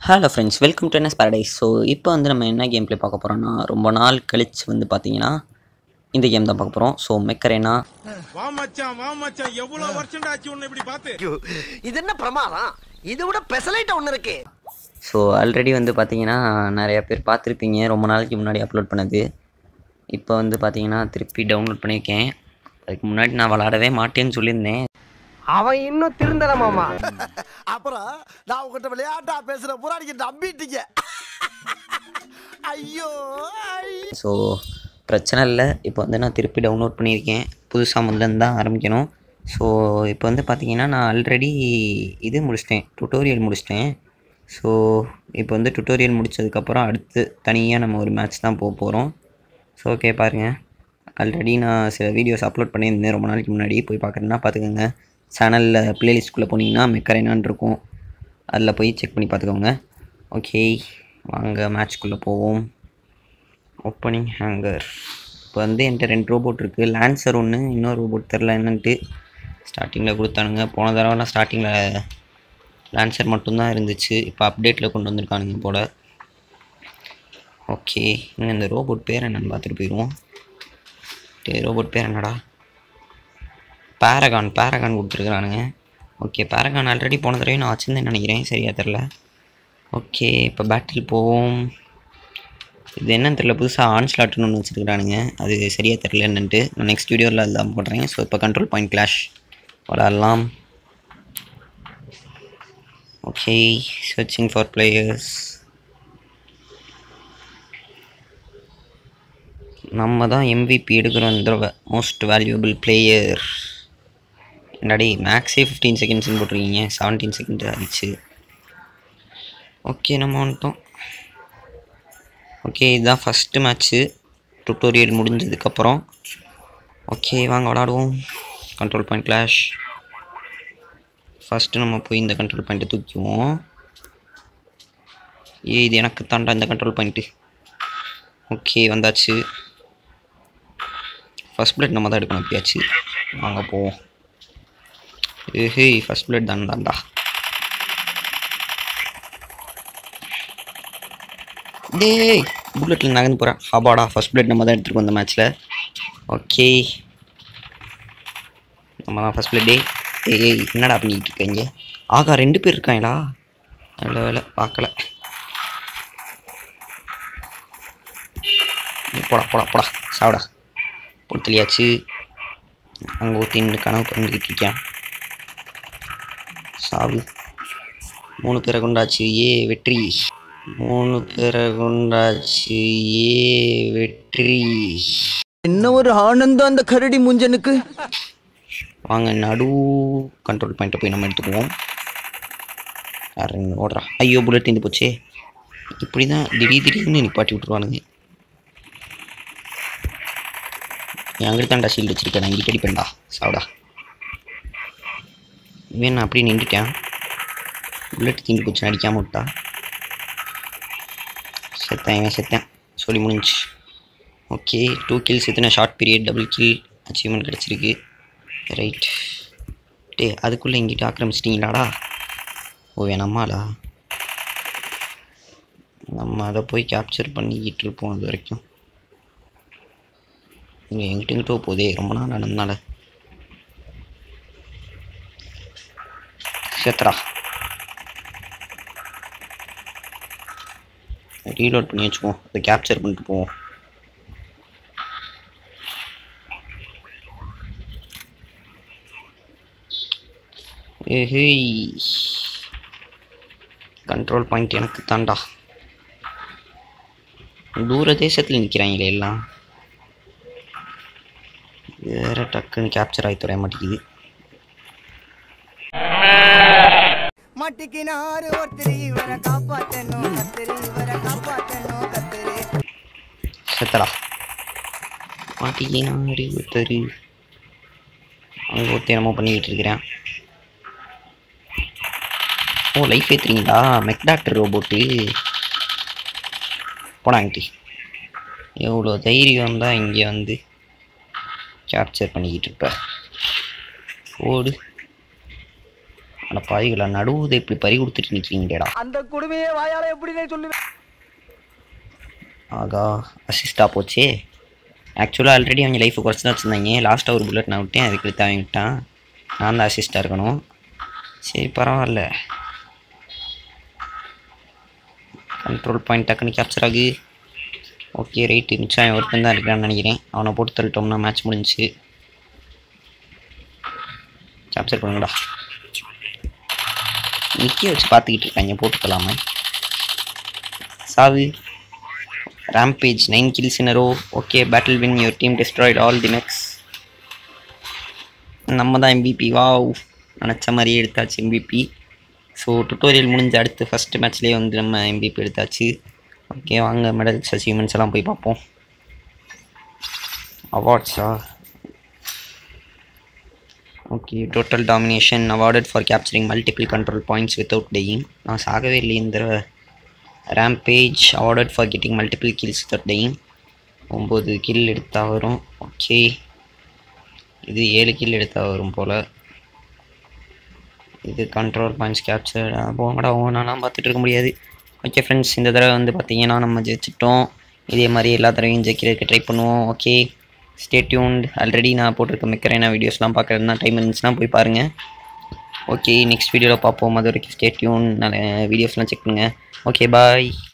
Hello friends welcome to NS paradise so இப்போ வந்து நம்ம என்ன கேம் ப்ளே பார்க்க போகிறோம்னா ரொம்ப நாள் கழிச்சு வந்து பார்த்தீங்கன்னா இந்த கேம் தான் பார்க்க போகிறோம் ஸோ மெக்கரேனா வா மச்சான் வா மச்சான் எவ்வளவு வருஷம் ஆச்சு உன்னை இப்படி பார்த்து ஐயோ, இது என்ன பிரமாதம் இதை விட பெசலைட்ட ஒண்ணு இருக்கு ஸோ ஆல்ரெடி வந்து பார்த்தீங்கன்னா நிறைய பேர் பார்த்துருப்பீங்க ரொம்ப நாளைக்கு முன்னாடி அப்லோட் பண்ணது இப்போ வந்து பார்த்தீங்கன்னா திருப்பி டவுன்லோட் பண்ணியிருக்கேன் அதுக்கு முன்னாடி நான் விளாடவே மாட்டேன்னு சொல்லியிருந்தேன் அவன் இன்னும் திருந்தல மாமா அப்புறம் நான் உங்ககிட்ட விளையாட்டா பேசுற பூரா நீங்க நம்பிட்டீங்க ஐயோ ஐ- ஸோ பிரச்சனை இல்லை இப்போ வந்து நான் திருப்பி டவுன்லோட் பண்ணியிருக்கேன் புதுசாக முதல்லேருந்து தான் ஆரம்பிக்கணும் ஸோ இப்போ வந்து பார்த்தீங்கன்னா நான் ஆல்ரெடி இது முடிச்சிட்டேன் டுட்டோரியல் முடிச்சிட்டேன் ஸோ இப்போ வந்து டுட்டோரியல் முடிச்சதுக்கப்புறம் அடுத்து தனியாக நம்ம ஒரு மேட்ச் தான் போக போகிறோம் ஸோ ஓகே பாருங்கள் ஆல்ரெடி நான் சில வீடியோஸ் அப்லோட் பண்ணியிருந்தேன் ரொம்ப நாளைக்கு முன்னாடி போய் பார்க்குறேன்னா பார்த்துக்கோங்க சேனலில் ப்ளேலிஸ்ட்குள்ளே போனீங்கன்னா மெக்கரைனான் இருக்கும் அதில் போய் செக் பண்ணி பார்த்துக்கோங்க ஓகே வாங்க மேட்ச்குள்ளே போவோம் ஓப்பனிங் ஹேங்கர் இப்போ வந்து என்கிட்ட ரெண்டு ரோபோட் இருக்குது லான்சர் ஒன்று இன்னொரு ரோபோட் தெரில என்னன்ட்டு ஸ்டார்டிங்கில் கொடுத்தானுங்க போன தடவைலாம் ஸ்டார்டிங்கில் லான்சர் மட்டும்தான் இருந்துச்சு இப்போ அப்டேட்டில் கொண்டு வந்திருக்கானுங்க போல் ஓகே இன்னும் இந்த ரோபோட் பேர் என்னன்னு பார்த்துட்டு போயிடுவோம் டே ரோபோட் பேர் என்னடா பேரகான் பேரகான் கொடுத்துருக்குறானுங்க ஓகே பேரகான் ஆல்ரெடி போன தடவை நான் வச்சுருந்தேன்னு நினைக்கிறேன் சரியா தெரில ஓகே இப்போ பேட்டில் போவோம் இது என்னன்னு தெரியல புதுசாக ஆன்ஸ்லாட்னு ஒன்று வச்சுருக்கானுங்க அது சரியாக தெரில என்னன்ட்டு நான் நெக்ஸ்ட் வீடியோவில் அதுதான் போடுறேன் ஸோ இப்போ கண்ட்ரோல் பாயிண்ட் கிளாஷ் விளாட்லாம் ஓகே சர்ச்சிங் ஃபார் பிளேயர்ஸ் நம்ம தான் எம்விபி எடுக்கிறோம் இந்த தடவை மோஸ்ட் வேல்யூபிள் பிளேயர் என்னடி மேக்ஸே ஃபிஃப்டீன் செகண்ட்ஸ்னு போட்டிருக்கீங்க செவன்டீன் செகண்ட் ஆயிடுச்சு ஓகே நம்ம வந்துட்டோம் ஓகே இதுதான் ஃபஸ்ட்டு மேட்ச்சு டுட்டோரியல் முடிஞ்சதுக்கப்புறம் ஓகே வாங்க விளாடுவோம் கண்ட்ரோல் பாயிண்ட் கிளாஷ் ஃபஸ்ட்டு நம்ம போய் இந்த கண்ட்ரோல் பாயிண்ட்டை தூக்கிக்குவோம் ஏ இது எனக்கு தாண்டா இந்த கண்ட்ரோல் பாயிண்ட்டு ஓகே வந்தாச்சு ஃபஸ்ட் பிளட் நம்ம தான் எடுக்கணும் எப்பயாச்சு வாங்க போவோம் ஏஹே ஃபஸ்ட் பிளட் தான் தான்டா டேய் புல்லட்டில் நகர்ந்து போகிறேன் ஹபாடா ஃபர்ஸ்ட் பிளட் நம்ம தான் எடுத்துருக்கோம் இந்த மேட்ச்சில் ஓகே நம்ம தான் ஃபர்ஸ்ட் பிளட் டே ஏய் என்னடா பண்ணிக்கிட்டு இருக்கீங்க ஆகா ரெண்டு பேர் இருக்காங்களா நல்ல வேலை பார்க்கல ஏய், போடா போடா போடா சாப்பிடா போட்டு தெரியாச்சு அங்கே ஊற்றின்னு கனவு பண்ணிக்கிட்டு இருக்கேன் சாவு மூணு பேரை கொண்டாச்சு ஏ வெற்றி மூணு பேரை கொண்டாச்சு ஏ வெற்றி என்ன ஒரு ஆனந்தம் அந்த கரடி முஞ்சனுக்கு வாங்க நடு கண்ட்ரோல் பாயிண்ட்டை போய் நம்ம எடுத்துக்குவோம் யாரு இங்க ஓடுறா ஐயோ புல்லட் தீந்து போச்சே இப்படி தான் திடீர் திடீர்னு நிப்பாட்டி விட்ருவானுங்க எங்கிட்ட தான்டா ஷீல்டு வச்சிருக்கேன் நான் இங்கிட்ட அடிப்பேன்டா சாவடா இவன் நான் அப்படியே நின்றுட்டேன் புல்லட் தீந்து போச்சு அடிக்காம விட்டா செத்தேன் இவன் செத்தேன் சொல்லி முடிஞ்சு ஓகே டூ கில்ஸ் எத்தனை short period double kill achievement கிடச்சிருக்கு ரைட் டே அதுக்குள்ளே இங்கிட்ட ஆக்கிரமிச்சிட்டிங்களாடா ஓ வேணாமாடா நம்ம அதை போய் கேப்சர் பண்ணிக்கிட்டு இருப்போம் அது வரைக்கும் இங்கே எங்கிட்ட எங்கிட்ட போதே ரொம்ப நாள் நடந்தனால சேத்ரா ரீலோட் பண்ணி வச்சுக்குவோம் அதை கேப்சர் பண்ணிட்டு போவோம் ஏஹேய் கண்ட்ரோல் பாயிண்ட் எனக்கு தாண்டா தூர தேசத்தில் நிற்கிறாங்களே எல்லாம் வேற டக்குன்னு கேப்சர் ஆகி தொடைய மாட்டேங்குது மட்டிக்கினாரு ஒருத்தர் இவரை காப்பாத்தணும் கத்திரி இவரை காப்பாத்தணும் கத்திரி செத்தடா மாட்டிக்கினாரு ஒருத்தர் அங்கே ஒருத்தர் என்னமோ பண்ணிக்கிட்டு இருக்கிறேன் ஓ லைஃப் ஏற்றுறீங்களா மெக் டாக்டர் ரோபோட்டு போனாங்கிட்டி எவ்வளோ தைரியம் தான் இங்கே வந்து கேப்சர் பண்ணிக்கிட்டு இருப்ப ஓடு அந்த பாய்களை நடுவுதை இப்படி பறி கொடுத்துட்டு நிற்கிறீங்களேடா அந்த கொடுமையே வாயால எப்படினே சொல்லுவேன் ஆகா அசிஸ்டாக போச்சே ஆக்சுவலாக ஆல்ரெடி அவங்க லைஃப் குறைச்சி தான் வச்சுருந்தாங்க லாஸ்ட்டாக ஒரு புல்லட் நான் விட்டேன் அதுக்கு எடுத்து அவன் விட்டான் நான் தான் அசிஸ்டாக இருக்கணும் சரி பரவாயில்ல கண்ட்ரோல் பாயிண்ட் டக்குன்னு கேப்சர் ஆகு ஓகே ரைட்டு மிச்சம் அவன் ஒருத்தன் தான் இருக்கிறான்னு நினைக்கிறேன் அவனை போட்டு தள்ளிட்டோம்னா மேட்ச் முடிஞ்சுச்சு கேப்சர் பண்ணுங்கடா நிற்க வச்சு பார்த்துக்கிட்டு இருக்காங்க போட்டுக்கலாமா சாவு Rampage, 9 kills in a row. Okay, battle win. Your team destroyed all the mechs. நம்ம தான் எம்பிபி வாவ் நினச்ச மாதிரியே எடுத்தாச்சு எம்பிபி ஸோ டுட்டோரியல் முடிஞ்ச அடுத்து ஃபஸ்ட்டு மேட்ச்லேயே வந்து நம்ம எம்பிபி எடுத்தாச்சு ஓகே வாங்க மெடல்ஸ் அச்சீவ்மெண்ட்ஸ் எல்லாம் போய் பார்ப்போம் அவார்ட்ஸா okay total domination awarded for capturing multiple control points without dying நான் சாகவே இல்லை இந்த தடவை rampage awarded for getting multiple kills that dying ஒம்பது கில் எடுத்தா வரும் ஓகே இது ஏழு கில் எடுத்தா வரும் போல் இது கண்ட்ரோல் பாயிண்ட்ஸ் கேப்சர் போங்கடா ஓனாலாம் பார்த்துட்டு இருக்க முடியாது ஓகே ஃப்ரெண்ட்ஸ் இந்த தடவை வந்து பார்த்தீங்கன்னா நம்ம ஜெயிச்சிட்டோம் இதே மாதிரி எல்லா தடவையும் ஜெயிக்கிறதுக்கு ட்ரை பண்ணுவோம் ஓகே ஸ்டே டியூன்ட் ஆல்ரெடி நான் போட்டிருக்க மிக்கரைனா வீடியோஸ்லாம் பார்க்குறதுனா டைம் இருந்துச்சுன்னா போய் பாருங்கள் ஓகே நெக்ஸ்ட் வீடியோவில் பார்ப்போம் அது வரைக்கும் ஸ்டே டியூன் வீடியோஸ்லாம் செக் பண்ணுங்கள் ஓகே பாய்